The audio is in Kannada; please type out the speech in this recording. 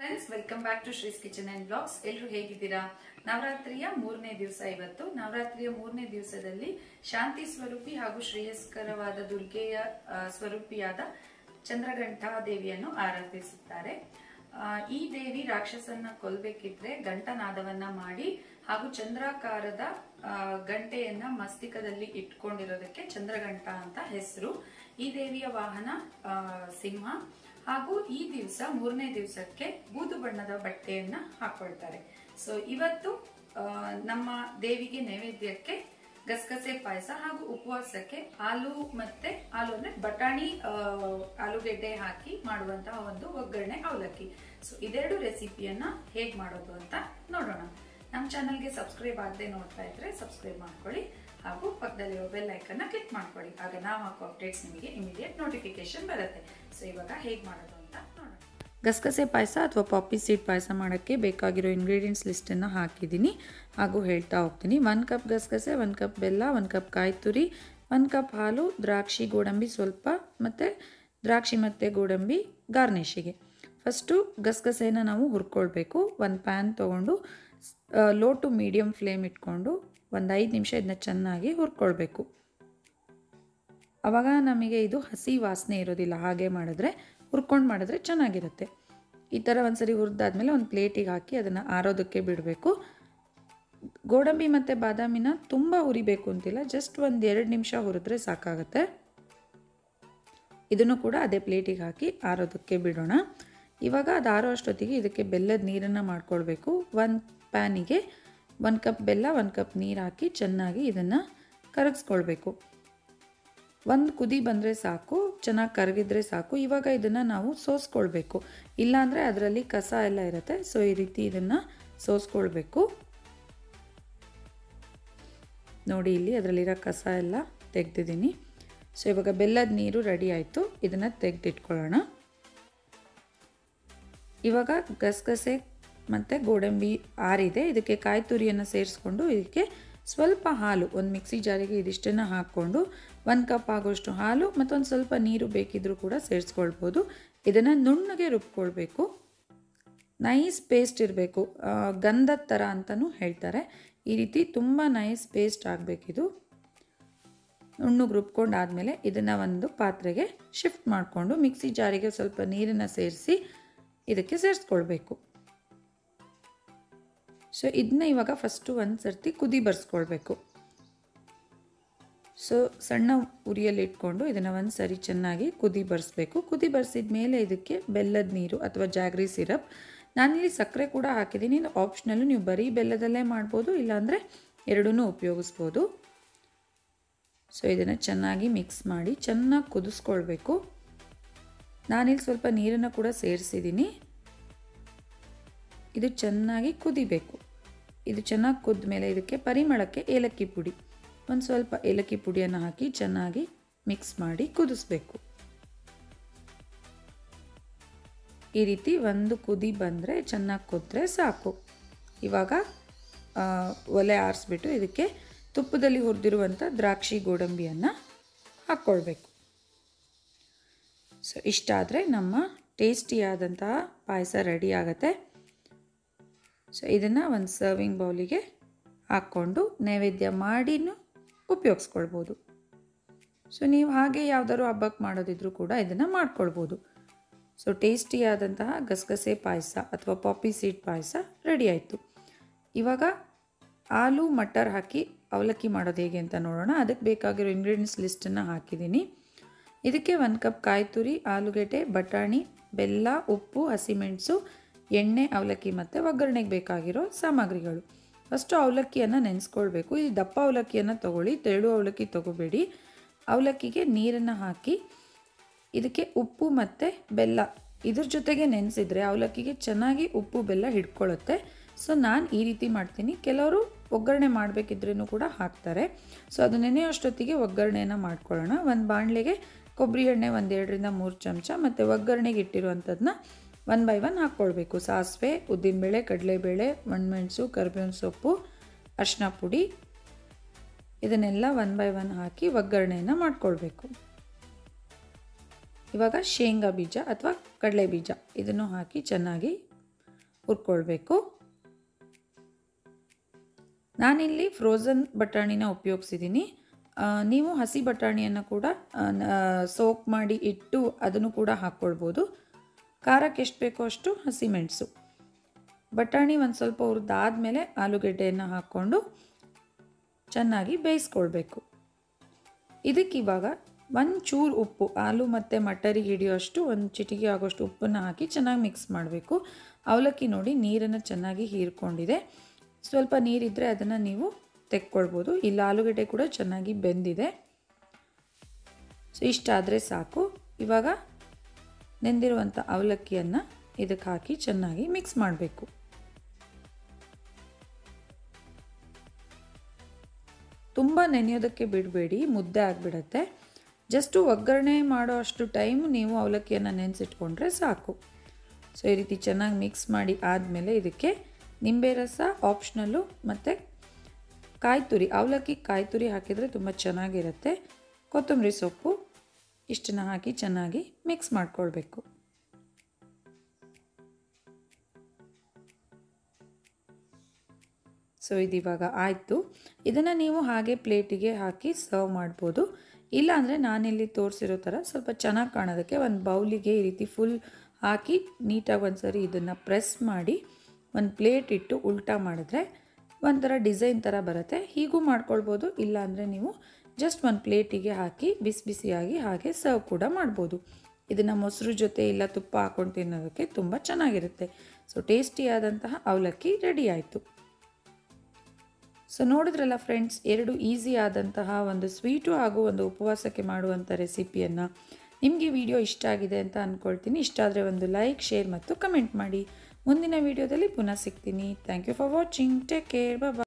friends welcome back to Sri's kitchen and blogs ಎಲ್ಲರೂ ಹೇಗಿದ್ದೀರಾ ನವರಾತ್ರಿಯ ಮೂರನೇ ದಿವಸ ಇವತ್ತು ನವರಾತ್ರಿಯ ಮೂರನೇ ದಿವಸದಲ್ಲಿ ಶಾಂತಿ ಸ್ವರೂಪಿ ಹಾಗೂ ಶ್ರೇಯಸ್ಕರವಾದ ದುರ್ಗೆಯ ಆ, ಸ್ವರೂಪಿಯಾದ ಚಂದ್ರಘಂಟಾ ದೇವಿಯನ್ನು ಆರಾಧಿಸುತ್ತಾರೆ ಆ, ಈ ದೇವಿ ರಾಕ್ಷಸನ್ನ ಕೊಲ್ಬೇಕಿದ್ರೆ ಗಂಟನಾದವನ್ನ ಮಾಡಿ ಹಾಗೂ ಚಂದ್ರಾಕಾರದ ಆ, ಗಂಟೆಯನ್ನ ಮಸ್ತಿಕದಲ್ಲಿ ಇಟ್ಕೊಂಡಿರೋದಕ್ಕೆ ಚಂದ್ರಘಂಟ ಅಂತ ಹೆಸರು ಈ ದೇವಿಯ ವಾಹನ ಆ, ಸಿಂಹ ಹಾಗೂ ಈ ದಿವಸ ಮೂರನೇ ದಿವಸಕ್ಕೆ ಬೂದು ಬಣ್ಣದ ಬಟ್ಟೆಯನ್ನ ಹಾಕೊಳ್ತಾರೆ ಸೊ ಇವತ್ತು ಆ, ನಮ್ಮ ದೇವಿಗೆ ನೈವೇದ್ಯಕ್ಕೆ ಗಸಗಸೆ ಪಾಯಸ ಹಾಗೂ ಉಪವಾಸಕ್ಕೆ ಹಾಲು ಮತ್ತೆ ಹಾಲು ಅಂದ್ರೆ ಬಟಾಣಿ ಆ, ಆಲೂಗೆಡ್ಡೆ ಹಾಕಿ ಮಾಡುವಂತಹ ಒಂದು ಒಗ್ಗರಣೆ ಅವಲಕ್ಕಿ ಸೊ ಇದೆರಡು ರೆಸಿಪಿಯನ್ನ ಹೇಗ್ ಮಾಡೋದು ಅಂತ ನೋಡೋಣ ನಮ್ಮ ಚಾನಲ್ಗೆ ಸಬ್ಸ್ಕ್ರೈಬ್ ಆಗದೆ ನೋಡ್ತಾ ಇದ್ರೆ ಸಬ್ಸ್ಕ್ರೈಬ್ ಮಾಡ್ಕೊಳ್ಳಿ ಹಾಗೂ ಪಕ್ಕದಲ್ಲಿರೋ ಬೆಲ್ ಐಕನ್ನ ಕ್ಲಿಕ್ ಮಾಡ್ಕೊಳ್ಳಿ ಆಗ ನಾವು ಹಾಕೋ ಅಪ್ಡೇಟ್ಸ್ ನಿಮಗೆ ಇಮಿಡಿಯೇಟ್ ನೋಟಿಫಿಕೇಶನ್ ಬರುತ್ತೆ ಸೊ ಇವಾಗ ಹೇಗ್ ಮಾಡೋದು ಅಂತ ನೋಡೋಣ ಗಸಗಸೆ ಪಾಯಸ ಅಥವಾ ಪಾಪಿ ಸೀಡ್ ಪಾಯಸ ಮಾಡೋಕ್ಕೆ ಬೇಕಾಗಿರೋ ಇಂಗ್ರೀಡಿಯೆಂಟ್ಸ್ ಲಿಸ್ಟನ್ನು ಹಾಕಿದ್ದೀನಿ ಹಾಗೂ ಹೇಳ್ತಾ ಹೋಗ್ತೀನಿ ಒಂದು ಕಪ್ ಗಸಗಸೆ ಒಂದು ಕಪ್ ಬೆಲ್ಲ ಒಂದು ಕಪ್ ಕಾಯಿ ತುರಿ ಒಂದು ಕಪ್ ಹಾಲು ದ್ರಾಕ್ಷಿ ಗೋಡಂಬಿ ಸ್ವಲ್ಪ ಮತ್ತು ದ್ರಾಕ್ಷಿ ಮತ್ತು ಗೋಡಂಬಿ ಗಾರ್ನಿಷಿಗೆ ಫಸ್ಟು ಗಸಗಸೆನ ನಾವು ಹುರ್ಕೊಳ್ಬೇಕು ಒಂದು ಪ್ಯಾನ್ ತೊಗೊಂಡು ಲೋ ಟು ಮೀಡಿಯಮ್ ಫ್ಲೇಮ್ ಇಟ್ಕೊಂಡು ಒಂದು ಐದು ನಿಮಿಷ ಇದನ್ನ ಚೆನ್ನಾಗಿ ಹುರ್ಕೊಳ್ಬೇಕು ಆವಾಗ ನಮಗೆ ಇದು ಹಸಿ ವಾಸನೆ ಇರೋದಿಲ್ಲ ಹಾಗೆ ಮಾಡಿದ್ರೆ ಹುರ್ಕೊಂಡು ಮಾಡಿದ್ರೆ ಚೆನ್ನಾಗಿರುತ್ತೆ ಈ ಥರ ಒಂದ್ಸರಿ ಹುರಿದಾದ್ಮೇಲೆ ಒಂದು ಪ್ಲೇಟಿಗೆ ಹಾಕಿ ಅದನ್ನು ಆರೋದಕ್ಕೆ ಬಿಡಬೇಕು ಗೋಡಂಬಿ ಮತ್ತು ಬಾದಾಮಿನ ತುಂಬ ಹುರಿಬೇಕು ಅಂತಿಲ್ಲ ಜಸ್ಟ್ ಒಂದು ಎರಡು ನಿಮಿಷ ಹುರಿದ್ರೆ ಸಾಕಾಗುತ್ತೆ ಇದನ್ನು ಕೂಡ ಅದೇ ಪ್ಲೇಟಿಗೆ ಹಾಕಿ ಆರೋದಕ್ಕೆ ಬಿಡೋಣ ಇವಾಗ ಅದು ಆರೋ ಅಷ್ಟೊತ್ತಿಗೆ ಇದಕ್ಕೆ ಬೆಲ್ಲದ ನೀರನ್ನು ಮಾಡ್ಕೊಳ್ಬೇಕು ಒಂದು ಪ್ಯಾನಿಗೆ ಒಂದು ಕಪ್ ಬೆಲ್ಲ ಒಂದು ಕಪ್ ನೀರು ಹಾಕಿ ಚೆನ್ನಾಗಿ ಇದನ್ನು ಕರಗಿಸ್ಕೊಳ್ಬೇಕು ಒಂದು ಕುದಿ ಬಂದರೆ ಸಾಕು ಚೆನ್ನಾಗಿ ಕರಗಿದ್ರೆ ಸಾಕು ಇವಾಗ ಇದನ್ನು ನಾವು ಸೋಸ್ಕೊಳ್ಬೇಕು ಇಲ್ಲಾಂದರೆ ಅದರಲ್ಲಿ ಕಸ ಎಲ್ಲ ಇರುತ್ತೆ ಸೊ ಈ ರೀತಿ ಇದನ್ನು ಸೋಸ್ಕೊಳ್ಬೇಕು ನೋಡಿ ಇಲ್ಲಿ ಅದರಲ್ಲಿರೋ ಕಸ ಎಲ್ಲ ತೆಗೆದಿದ್ದೀನಿ ಸೊ ಇವಾಗ ಬೆಲ್ಲದ ನೀರು ರೆಡಿ ಆಯಿತು ಇದನ್ನು ತೆಗೆದಿಟ್ಕೊಳ್ಳೋಣ ಇವಾಗ ಗಸಗಸೆ ಮತ್ತು ಗೋಡಂಬಿ ಆರಿದೆ ಇದಕ್ಕೆ ಕಾಯಿ ತುರಿಯನ್ನು ಸೇರಿಸ್ಕೊಂಡು ಇದಕ್ಕೆ ಸ್ವಲ್ಪ ಹಾಲು ಒಂದು ಮಿಕ್ಸಿ ಜಾರಿಗೆ ಇದಿಷ್ಟನ್ನು ಹಾಕ್ಕೊಂಡು ಒಂದು ಕಪ್ ಆಗೋಷ್ಟು ಹಾಲು ಮತ್ತೊಂದು ಸ್ವಲ್ಪ ನೀರು ಬೇಕಿದ್ರೂ ಕೂಡ ಸೇರಿಸ್ಕೊಳ್ಬೋದು ಇದನ್ನು ನುಣ್ಣಗೆ ರುಬ್ಕೊಳ್ಬೇಕು ನೈಸ್ ಪೇಸ್ಟ್ ಇರಬೇಕು ಗಂಧದ ಥರ ಅಂತಲೂ ಹೇಳ್ತಾರೆ ಈ ರೀತಿ ತುಂಬ ನೈಸ್ ಪೇಸ್ಟ್ ಆಗಬೇಕಿದು ನುಣ್ಣಗೆ ರುಬ್ಕೊಂಡಾದಮೇಲೆ ಇದನ್ನು ಒಂದು ಪಾತ್ರೆಗೆ ಶಿಫ್ಟ್ ಮಾಡಿಕೊಂಡು ಮಿಕ್ಸಿ ಜಾರಿಗೆ ಸ್ವಲ್ಪ ನೀರನ್ನು ಸೇರಿಸಿ ಇದಕ್ಕೆ ಸೇರಿಸ್ಕೊಳ್ಬೇಕು ಸೊ ಇದನ್ನ ಇವಾಗ ಫಸ್ಟು ಒಂದು ಸರ್ತಿ ಕುದಿ ಬರ್ಸ್ಕೊಳ್ಬೇಕು ಸೊ ಸಣ್ಣ ಉರಿಯಲ್ಲಿ ಇಟ್ಕೊಂಡು ಇದನ್ನು ಒಂದು ಸರಿ ಚೆನ್ನಾಗಿ ಕುದಿ ಬರ್ಸ್ಬೇಕು ಕುದಿ ಬರ್ಸಿದ ಮೇಲೆ ಇದಕ್ಕೆ ಬೆಲ್ಲದ ನೀರು ಅಥವಾ ಜಾಗ್ರಿ ಸಿರಪ್ ನಾನಿಲ್ಲಿ ಸಕ್ಕರೆ ಕೂಡ ಹಾಕಿದ್ದೀನಿ ಇದು ಆಪ್ಷನಲ್ಲು ನೀವು ಬರೀ ಬೆಲ್ಲದಲ್ಲೇ ಮಾಡ್ಬೋದು ಇಲ್ಲಾಂದರೆ ಎರಡೂ ಉಪಯೋಗಿಸ್ಬೋದು ಸೊ ಇದನ್ನು ಚೆನ್ನಾಗಿ ಮಿಕ್ಸ್ ಮಾಡಿ ಚೆನ್ನಾಗಿ ಕುದಿಸ್ಕೊಳ್ಬೇಕು ನಾನಿಲ್ಲಿ ಸ್ವಲ್ಪ ನೀರನ್ನು ಕೂಡ ಸೇರಿಸಿದ್ದೀನಿ ಇದು ಚೆನ್ನಾಗಿ ಕುದಿಬೇಕು ಇದು ಚೆನ್ನಾಗಿ ಕುದ್ದ ಮೇಲೆ ಇದಕ್ಕೆ ಪರಿಮಳಕ್ಕೆ ಏಲಕ್ಕಿ ಪುಡಿ ಒಂದು ಸ್ವಲ್ಪ ಏಲಕ್ಕಿ ಪುಡಿಯನ್ನು ಹಾಕಿ ಚೆನ್ನಾಗಿ ಮಿಕ್ಸ್ ಮಾಡಿ ಕುದಿಸ್ಬೇಕು ಈ ರೀತಿ ಒಂದು ಕುದಿ ಬಂದರೆ ಚೆನ್ನಾಗಿ ಕುದ್ರೆ ಸಾಕು ಇವಾಗ ಆ, ಒಲೆ ಆರಿಸ್ಬಿಟ್ಟು ಇದಕ್ಕೆ ತುಪ್ಪದಲ್ಲಿ ಹುರಿದಿರುವಂಥ ದ್ರಾಕ್ಷಿ ಗೋಡಂಬಿಯನ್ನು ಹಾಕ್ಕೊಳ್ಬೇಕು ಸೊ ಇಷ್ಟಾದರೆ ನಮ್ಮ ಟೇಸ್ಟಿಯಾದಂತಹ ಪಾಯಸ ರೆಡಿ ಆಗುತ್ತೆ ಸೊ ಇದನ್ನು ಒಂದು ಸರ್ವಿಂಗ್ ಬೌಲಿಗೆ ಹಾಕ್ಕೊಂಡು ನೈವೇದ್ಯ ಮಾಡಿನೂ ಉಪಯೋಗಿಸ್ಕೊಳ್ಬೋದು ಸೊ ನೀವು ಹಾಗೆ ಯಾವ್ದಾದ್ರು ಹಬ್ಬಕ್ಕೆ ಮಾಡೋದಿದ್ರೂ ಕೂಡ ಇದನ್ನು ಮಾಡ್ಕೊಳ್ಬೋದು ಸೊ ಟೇಸ್ಟಿಯಾದಂತಹ ಗಸಗಸೆ ಪಾಯಸ ಅಥವಾ ಪಾಪಿ ಸೀಡ್ ಪಾಯಸ ರೆಡಿ ಆಯಿತು ಇವಾಗ ಹಾಲು ಮಟರ್ ಹಾಕಿ ಅವಲಕ್ಕಿ ಮಾಡೋದು ಹೇಗೆ ಅಂತ ನೋಡೋಣ ಅದಕ್ಕೆ ಬೇಕಾಗಿರೋ ಇಂಗ್ರೀಡಿಯೆಂಟ್ಸ್ ಲಿಸ್ಟನ್ನು ಹಾಕಿದ್ದೀನಿ ಇದಕ್ಕೆ ಒಂದು ಕಪ್ ಕಾಯಿ ತುರಿ ಆಲೂಗೆಡ್ಡೆ ಬಟಾಣಿ ಬೆಲ್ಲ ಉಪ್ಪು ಹಸಿಮೆಣಸು ಎಣ್ಣೆ ಅವಲಕ್ಕಿ ಮತ್ತು ಒಗ್ಗರಣೆಗೆ ಬೇಕಾಗಿರೋ ಸಾಮಗ್ರಿಗಳು ಫಸ್ಟು ಅವಲಕ್ಕಿಯನ್ನು ನೆನೆಸ್ಕೊಳ್ಬೇಕು ಈ ದಪ್ಪ ಅವಲಕ್ಕಿಯನ್ನು ತೊಗೊಳ್ಳಿ ತೆಳು ಅವಲಕ್ಕಿ ತೊಗೋಬೇಡಿ ಅವಲಕ್ಕಿಗೆ ನೀರನ್ನು ಹಾಕಿ ಇದಕ್ಕೆ ಉಪ್ಪು ಮತ್ತು ಬೆಲ್ಲ ಇದ್ರ ಜೊತೆಗೆ ನೆನೆಸಿದ್ರೆ ಅವಲಕ್ಕಿಗೆ ಚೆನ್ನಾಗಿ ಉಪ್ಪು ಬೆಲ್ಲ ಹಿಡ್ಕೊಳ್ಳುತ್ತೆ ಸೊ ನಾನು ಈ ರೀತಿ ಮಾಡ್ತೀನಿ ಕೆಲವರು ಒಗ್ಗರಣೆ ಮಾಡಬೇಕಿದ್ರೂ ಕೂಡ ಹಾಕ್ತಾರೆ ಸೊ ಅದು ನೆನೆಯೋಷ್ಟೊತ್ತಿಗೆ ಒಗ್ಗರಣೆಯನ್ನು ಮಾಡ್ಕೊಳ್ಳೋಣ ಒಂದು ಬಾಣಲೆಗೆ ಕೊಬ್ಬರಿ ಎಣ್ಣೆ ಒಂದು ಎರಡರಿಂದ ಮೂರು ಚಮಚ ಮತ್ತು ಒಗ್ಗರಣೆಗೆ ಇಟ್ಟಿರುವಂಥದ್ದನ್ನ ಒನ್ ಬೈ ಒನ್ ಹಾಕ್ಕೊಳ್ಬೇಕು ಸಾಸಿವೆ ಉದ್ದಿನಬೇಳೆ ಕಡಲೆಬೇಳೆ ಒಣಮೆಣಸು ಕರಿಬೇವಿನ ಸೊಪ್ಪು ಅರಿಶಿನ ಪುಡಿ ಇದನ್ನೆಲ್ಲ ಒನ್ ಬೈ ಒನ್ ಹಾಕಿ ಒಗ್ಗರಣೆಯನ್ನು ಮಾಡ್ಕೊಳ್ಬೇಕು ಇವಾಗ ಶೇಂಗಾ ಬೀಜ ಅಥವಾ ಕಡಲೆ ಬೀಜ ಇದನ್ನು ಹಾಕಿ ಚೆನ್ನಾಗಿ ಹುರ್ಕೊಳ್ಬೇಕು ನಾನಿಲ್ಲಿ ಫ್ರೋಝನ್ ಬಟಾಣಿನ ಉಪಯೋಗಿಸಿದ್ದೀನಿ ನೀವು ಹಸಿ ಬಟಾಣಿಯನ್ನು ಕೂಡ ಸೋಕ್ ಮಾಡಿ ಇಟ್ಟು ಅದನ್ನು ಕೂಡ ಹಾಕ್ಕೊಳ್ಬೋದು ಖಾರಕ್ಕೆ ಎಷ್ಟು ಬೇಕೋ ಅಷ್ಟು ಹಸಿಮೆಣಸು ಬಟಾಣಿ ಒಂದು ಸ್ವಲ್ಪ ಹುರಿದಾದ್ಮೇಲೆ ಆಲೂಗೆಡ್ಡೆಯನ್ನು ಹಾಕ್ಕೊಂಡು ಚೆನ್ನಾಗಿ ಬೇಯಿಸ್ಕೊಳ್ಬೇಕು ಇದಕ್ಕಿವಾಗ ಒಂದು ಚೂರು ಉಪ್ಪು ಆಲೂ ಮತ್ತು ಮಟರಿಗೆ ಹಿಡಿಯೋಷ್ಟು ಒಂದು ಚಿಟಿಕೆ ಆಗೋಷ್ಟು ಉಪ್ಪನ್ನು ಹಾಕಿ ಚೆನ್ನಾಗಿ ಮಿಕ್ಸ್ ಮಾಡಬೇಕು ಅವಲಕ್ಕಿ ನೋಡಿ ನೀರನ್ನು ಚೆನ್ನಾಗಿ ಹೀರ್ಕೊಂಡಿದೆ ಸ್ವಲ್ಪ ನೀರಿದ್ದರೆ ಅದನ್ನು ನೀವು ತೆಕ್ಕೊಳ್ಬೋದು ಇಲ್ಲ ಆಲೂಗಡ್ಡೆ ಕೂಡ ಚೆನ್ನಾಗಿ ಬೆಂದಿದೆ ಸೊ ಇಷ್ಟಾದರೆ ಸಾಕು ಇವಾಗ ನೆಂದಿರುವಂಥ ಅವಲಕ್ಕಿಯನ್ನು ಇದಕ್ಕೆ ಹಾಕಿ ಚೆನ್ನಾಗಿ ಮಿಕ್ಸ್ ಮಾಡಬೇಕು ತುಂಬ ನೆನೆಯೋದಕ್ಕೆ ಬಿಡಬೇಡಿ ಮುದ್ದೆ ಆಗಿಬಿಡತ್ತೆ ಜಸ್ಟು ಒಗ್ಗರಣೆ ಮಾಡೋ ಅಷ್ಟು ಟೈಮ್ ನೀವು ಅವಲಕ್ಕಿಯನ್ನು ನೆನೆಸಿಟ್ಕೊಂಡ್ರೆ ಸಾಕು ಸೊ ಈ ರೀತಿ ಚೆನ್ನಾಗಿ ಮಿಕ್ಸ್ ಮಾಡಿ ಆದಮೇಲೆ ಇದಕ್ಕೆ ನಿಂಬೆ ರಸ ಆಪ್ಷನಲ್ಲು ಮತ್ತು ಕಾಯಿ ತುರಿ ಅವಲಕ್ಕಿ ಕಾಯಿ ತುರಿ ಹಾಕಿದರೆ ತುಂಬ ಚೆನ್ನಾಗಿರುತ್ತೆ ಕೊತ್ತಂಬರಿ ಸೊಪ್ಪು ಇಷ್ಟನ್ನು ಹಾಕಿ ಚೆನ್ನಾಗಿ ಮಿಕ್ಸ್ ಮಾಡ್ಕೊಳ್ಬೇಕು ಸೊ ಇದಿವಾಗ ಆಯಿತು ಇದನ್ನು ನೀವು ಹಾಗೆ ಪ್ಲೇಟಿಗೆ ಹಾಕಿ ಸರ್ವ್ ಮಾಡ್ಬೋದು ಇಲ್ಲಾಂದರೆ ನಾನಿಲ್ಲಿ ತೋರಿಸಿರೋ ಥರ ಸ್ವಲ್ಪ ಚೆನ್ನಾಗಿ ಕಾಣೋದಕ್ಕೆ ಒಂದು ಬೌಲಿಗೆ ಈ ರೀತಿ ಫುಲ್ ಹಾಕಿ ನೀಟಾಗಿ ಒಂದು ಸರಿ ಇದನ್ನು ಪ್ರೆಸ್ ಮಾಡಿ ಒಂದು ಪ್ಲೇಟ್ ಇಟ್ಟು ಉಲ್ಟಾ ಮಾಡಿದ್ರೆ ಒಂಥರ ಡಿಸೈನ್ ಥರ ಬರುತ್ತೆ ಹೀಗೂ ಮಾಡ್ಕೊಳ್ಬೋದು ಇಲ್ಲಾಂದರೆ ನೀವು ಜಸ್ಟ್ ಒಂದು ಪ್ಲೇಟಿಗೆ ಹಾಕಿ ಬಿಸಿ ಬಿಸಿಯಾಗಿ ಹಾಗೆ ಸರ್ವ್ ಕೂಡ ಮಾಡ್ಬೋದು ಇದನ್ನು ಮೊಸರು ಜೊತೆ ಇಲ್ಲ ತುಪ್ಪ ಹಾಕ್ಕೊಂಡು ತಿನ್ನೋದಕ್ಕೆ ತುಂಬ ಚೆನ್ನಾಗಿರುತ್ತೆ ಸೊ ಟೇಸ್ಟಿಯಾದಂತಹ ಅವಲಕ್ಕಿ ರೆಡಿ ಆಯಿತು ಸೊ ನೋಡಿದ್ರಲ್ಲ ಫ್ರೆಂಡ್ಸ್ ಎರಡು ಈಸಿ ಆದಂತಹ ಒಂದು ಸ್ವೀಟು ಹಾಗೂ ಒಂದು ಉಪವಾಸಕ್ಕೆ ಮಾಡುವಂಥ ರೆಸಿಪಿಯನ್ನು ನಿಮಗೆ ವಿಡಿಯೋ ಇಷ್ಟ ಆಗಿದೆ ಅಂತ ಅಂದ್ಕೊಳ್ತೀನಿ ಇಷ್ಟ ಆದರೆ ಒಂದು ಲೈಕ್ ಶೇರ್ ಮತ್ತು ಕಮೆಂಟ್ ಮಾಡಿ ಮುಂದಿನ ವಿಡಿಯೋದಲ್ಲಿ ಪುನಃ ಸಿಗ್ತೀನಿ thank you for watching take care bye